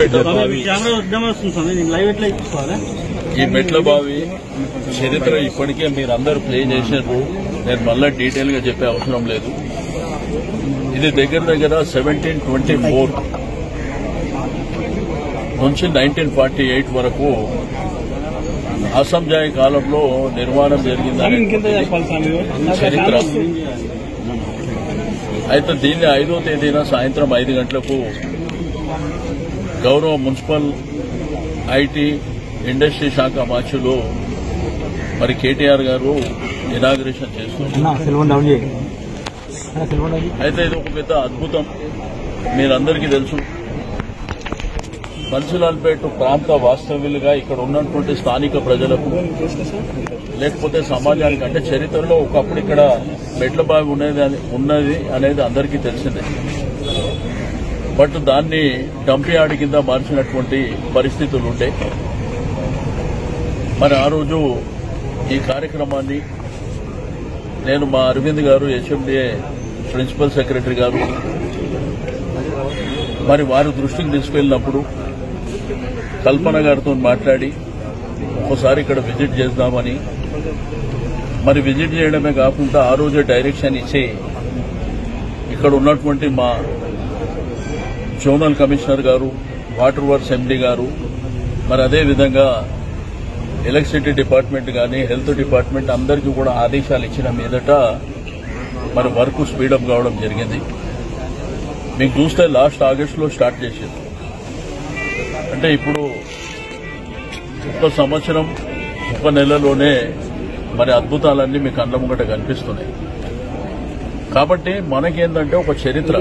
బావి కెమెరా వద్దామని వస్తుంది స్వామి నేను లైవ్ ఎట్లా ఇచ్చుకోవాలా ఈ మెట్ల బావి చరిత్ర ఇప్పటికే మీరందరూ ప్లే చేసినారు నేను మళ్ళా డీటెయిల్ గా చెప్పే అవసరం లేదు ఇది దగ్గర దగ్గర సెవెంటీన్ ట్వంటీ ఫోర్ నుంచి నైన్టీన్ ఫార్టీ ఎయిట్ వరకు అసంజాయి కాలంలో నిర్మాణం జరిగిందని చరిత్ర అయితే దీన్ని ఐదో తేదీన సాయంత్రం ఐదు గంటలకు గౌరవ మున్సిపల్ ఐటీ ఇండస్ట్రీ శాఖ మార్చిలో మరి కేటీఆర్ గారు ఇనాగ్రేషన్ చేస్తున్నారు సెల్వన్ డౌన్ చేయి సెల్వన్ డౌన్ అయితే ఇది ఒక పెద్ద అద్భుతం మీరందరికీ తెలుసు బన్సులాల్పేట ప్రాంత వాస్తవ్యులుగా ఇక్కడ ఉన్నటువంటి స్థానిక ప్రజలకు లేకపోతే సమాజానికి అంటే చరిత్రలో ఒకప్పుడు ఇక్కడ మెట్ల బావి ఉన్నది అని- ఉన్నది అనేది అందరికీ తెలిసిందే బట్ దాన్ని డంపియార్డ్ కింద మార్చినటువంటి పరిస్థితులు ఉండే మరి ఆ రోజు ఈ కార్యక్రమాన్ని నేను మా అరవింద్ గారు హెచ్ఎండిఏ ప్రిన్సిపల్ సెక్రటరీ గారు మరి వారి దృష్టికి తీసుకెళ్ళినప్పుడు కల్పన గారితో మాట్లాడి ఒకసారి ఇక్కడ విజిట్ చేద్దామని మరి విజిట్ చేయడమే కాకుండా ఆ రోజే డైరెక్షన్ ఇచ్చి ఇక్కడ ఉన్నటువంటి మా జోనల్ కమిషనర్ గారు వాటర్ వర్క్స్ ఎండీ గారు మరి అదే విధంగా ఎలక్ట్రిసిటీ డిపార్ట్మెంట్ కానీ హెల్త్ డిపార్ట్మెంట్ అందరికీ కూడా ఆదేశాలు ఇచ్చిన మీదట మరి వర్క్ స్పీడప్ కావడం జరిగింది మీకు చూస్తే లాస్ట్ ఆగస్టులో స్టార్ట్ చేసింది అంటే ఇప్పుడు ఒక సంవత్సరం ఒక నెలలోనే మరి అద్భుతాలన్నీ మీకు కళ్ళ ముంగట కనిపిస్తున్నాయి కాబట్టి మనకేంటంటే ఒక చరిత్ర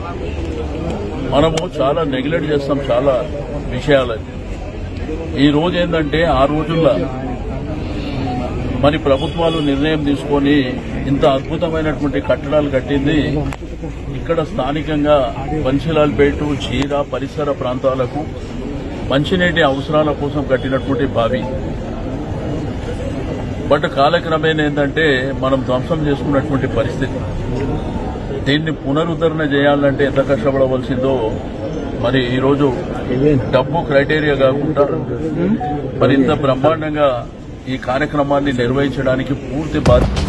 మనము చాలా నెగ్లెక్ట్ చేస్తాం చాలా విషయాలని ఈ రోజు ఏంటంటే ఆ రోజుల్లో మరి ప్రభుత్వాలు నిర్ణయం తీసుకొని ఇంత అద్భుతమైనటువంటి కట్టడాలు కట్టింది ఇక్కడ స్థానికంగా బన్సిలాల్పేట చీర పరిసర ప్రాంతాలకు మంచినీటి అవసరాల కోసం కట్టినటువంటి బావి బట్ కాలక్రమేణా ఏంటంటే మనం ధ్వంసం చేసుకున్నటువంటి పరిస్థితి దీన్ని పునరుద్ధరణ చేయాలంటే ఎంత కష్టపడవలసిందో మరి ఈరోజు డబ్బు క్రైటీరియా కాకుండా మరి ఇంత బ్రహ్మాండంగా ఈ కార్యక్రమాన్ని నిర్వహించడానికి పూర్తి బాధ్యత